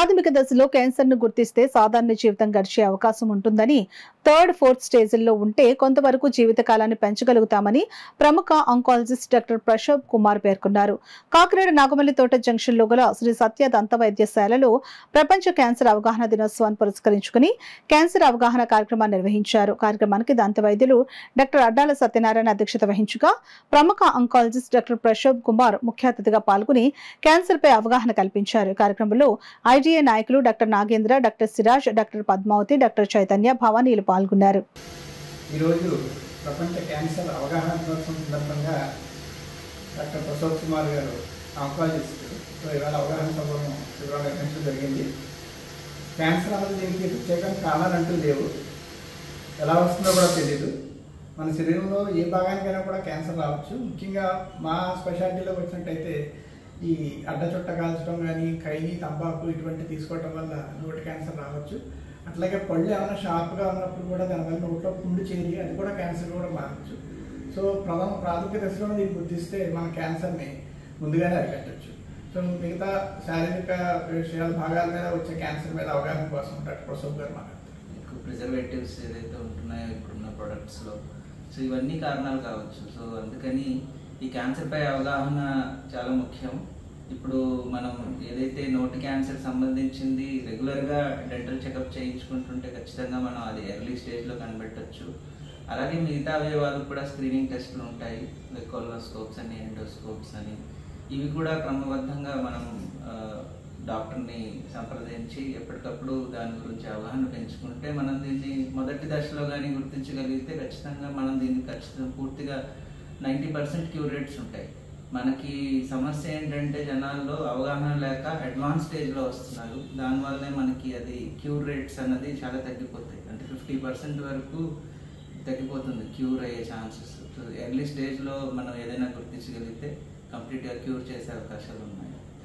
ప్రాథమిక దశలో క్యాన్సర్ ను గుర్తిస్తే సాధారణ జీవితం గడిచే అవకాశం ఉంటుందని థర్డ్ ఫోర్త్ స్టేజ్ల్లో ఉంటే కొంతవరకు జీవితకాలాన్ని పెంచగలుగుతామని ప్రముఖ ఆంకాలజిస్ట్ డాక్టర్ ప్రశోభ్ కుమార్ పేర్కొన్నారు కాకినాడ నాగమల్లి తోట జంక్షన్ లో గల శ్రీ సత్య దంత వైద్యశాలలో ప్రపంచ క్యాన్సర్ అవగాహన దినోత్సవాన్ని పురస్కరించుకుని క్యాన్సర్ అవగాహన కార్యక్రమాన్ని నిర్వహించారు కార్యక్రమానికి దంత వైద్యులు డాక్టర్ అడ్డాల సత్యనారాయణ అధ్యక్షత వహించగా ప్రముఖ ఆంకాలజిస్ట్ డాక్టర్ ప్రశోభ్ కుమార్ ముఖ్య అతిథిగా పాల్గొని క్యాన్సర్ పై అవగాహన కల్పించారు ఈ కార్యక్రమంలో ఐజీఏ నాయకులు doctor Nagendra doctor Siraj doctor Padmavathi doctor Chaitanya భవానీలు పాల్గొన్నారు ఈరోజు ప్రపంచ క్యాన్సర్ అవగాహన దినోత్సవం సందర్భంగా డాక్టర్ ప్రసోద్ కుమార్ గారు ఆంకాలజిస్ట్ సో ఇవాళ అవగాహన సభను శిబిరం నిర్వహించడం జరిగింది క్యాన్సర్ అన్నది దీనికి ప్రత్యేకంగా కారణాలంటూ లేవు ఎలా వస్తుందో కూడా తెలియదు మన శరీరంలో ఏ భాగానికైనా కూడా క్యాన్సర్ రావచ్చు ముఖ్యంగా మా స్పెషాలిటీలోకి వచ్చినట్టయితే ఈ అడ్డ చుట్ట కాల్చడం కానీ ఖైనీ తంబాకు ఇటువంటి తీసుకోవటం వల్ల నోటి క్యాన్సర్ రావచ్చు అట్లాగే పళ్ళు ఏమైనా షార్ప్గా ఉన్నప్పుడు కూడా దానివల్ల నోట్లో పుండు చేరి అది కూడా క్యాన్సర్ కూడా మారచ్చు సో ప్రథమ ప్రాథమిక దశలో దీన్ని గుర్తిస్తే మన క్యాన్సర్ని ముందుగానే అరికట్టచ్చు సో మిగతా శారీరక విషయాల భాగాల మీద వచ్చే క్యాన్సర్ మీద అవగాహన కోసం డాక్టర్ ప్రసోద్ గారు మాట్లాడతారు ఎక్కువ ప్రిజర్వేటివ్స్ ఏదైతే ఉంటున్నాయో ఇప్పుడున్న ప్రొడక్ట్స్లో సో ఇవన్నీ కారణాలు కావచ్చు సో అందుకని ఈ క్యాన్సర్పై అవగాహన చాలా ముఖ్యం ఇప్పుడు మనం ఏదైతే నోటి క్యాన్సర్ సంబంధించింది రెగ్యులర్గా డెంటల్ చెకప్ చేయించుకుంటుంటే ఖచ్చితంగా మనం అది ఎర్లీ స్టేజ్లో కనిపెట్టచ్చు అలాగే మిగతా అవయవాలకు కూడా స్క్రీనింగ్ టెస్ట్లు ఉంటాయి కొలోస్కోప్స్ అని ఎండోస్కోప్స్ అని ఇవి కూడా క్రమబద్ధంగా మనం ఆ, డాక్టర్ని సంప్రదించి ఎప్పటికప్పుడు దాని గురించి అవగాహన పెంచుకుంటే మనం దీన్ని మొదటి దశలో కానీ గుర్తించగలిగితే ఖచ్చితంగా మనం దీన్ని ఖచ్చితంగా పూర్తిగా నైంటీ పర్సెంట్ క్యూర్ రేట్స్ ఉంటాయి మనకి సమస్య ఏంటంటే జనాల్లో అవగాహన లేక అడ్వాన్స్ స్టేజ్లో వస్తున్నారు దానివల్లనే మనకి అది క్యూర్ రేట్స్ అన్నది చాలా తగ్గిపోతాయి అంటే ఫిఫ్టీ పర్సెంట్ వరకు తగ్గిపోతుంది క్యూర్ అయ్యే ఛాన్సెస్ సో ఎర్లీ స్టేజ్లో మనం ఏదైనా గుర్తించగలిగితే కంప్లీట్గా క్యూర్ చేసే అవకాశాలు ఉన్నాయి